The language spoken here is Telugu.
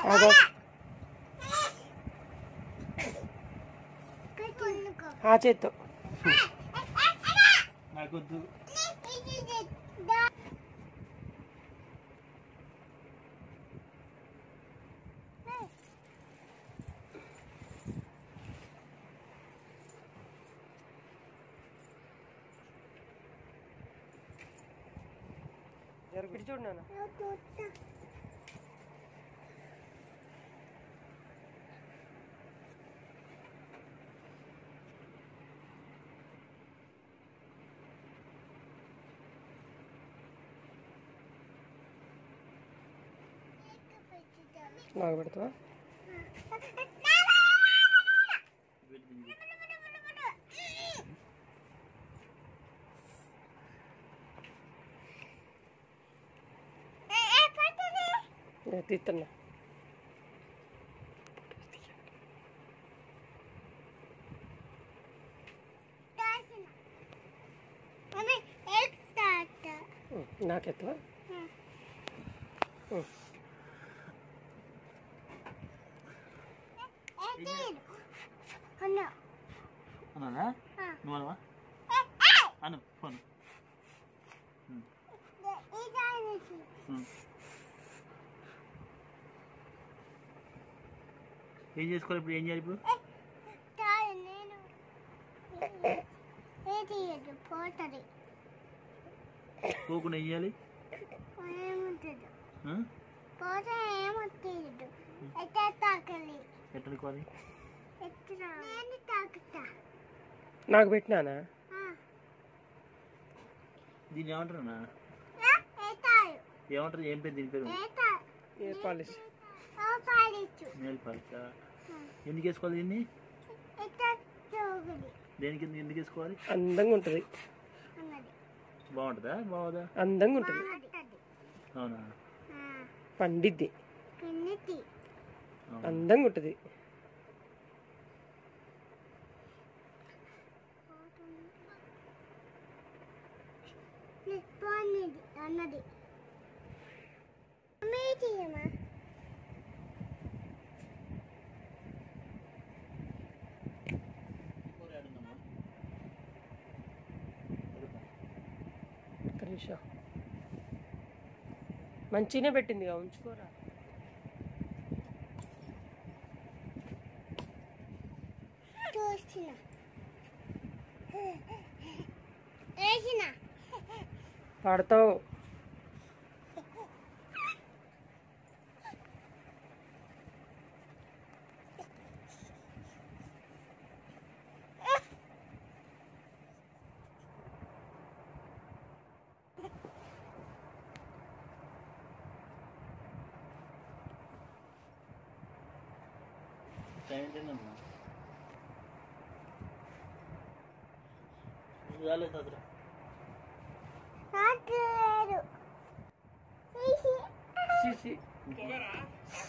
అదో ఆ చేత్తో నాకొద్దు జరుగుడు చూడు నాన్న నాకు పెడతావా నేను తీస్తున్నా ఉం, నాకెత్తవా ఉం. అన్నా నువ్వు అనవా అను ఫోన్ ఏం చేసుకోవాలి ఇప్పుడు ఏం చేయాలి ఇప్పుడు పోతుంది పోకుండా ఏం చేయాలి ఏముంటుంది ఆ? పోతే ఏమొస్తుంది ఎట్లా తాకాలి ఎట్లా అనుకోవాలి ఎట్లా నేను తాకుతా నాకు పెట్టినానా ఆ. దీన్ని ఏమంటారు అన్న ఆ, ఏతారు ఏమంటారు ఏం పేరు దీని పేరు ఏతా ఏ పాలిష్ ఓ పాలిచ్చు నేల్ పాలిష్ ఎందుకు వేసుకోవాలి దీన్ని ఎట్లా చూగుడి దేనికి ఎందుకు- ఎందుకు వేసుకోవాలి అందంగా ఉంటుంది అన్నది బాగుంటుందా బాగుందా అందంగా ఉంటుంది బాగుంటుంది అవునా ఆ, పండిద్ది పిన్నితి అవునా. అందంగా ఉంటుంది పోనిది అన్నది మీటియమా ఒక్క నిమిషం మంచిగానే పెట్టిందిగా ఉంచుకోరా చూసిన వేసిన పడతావు టైం ఏంటన్నా రాలేదు అసలు నాకు లేదు సీ, సీ.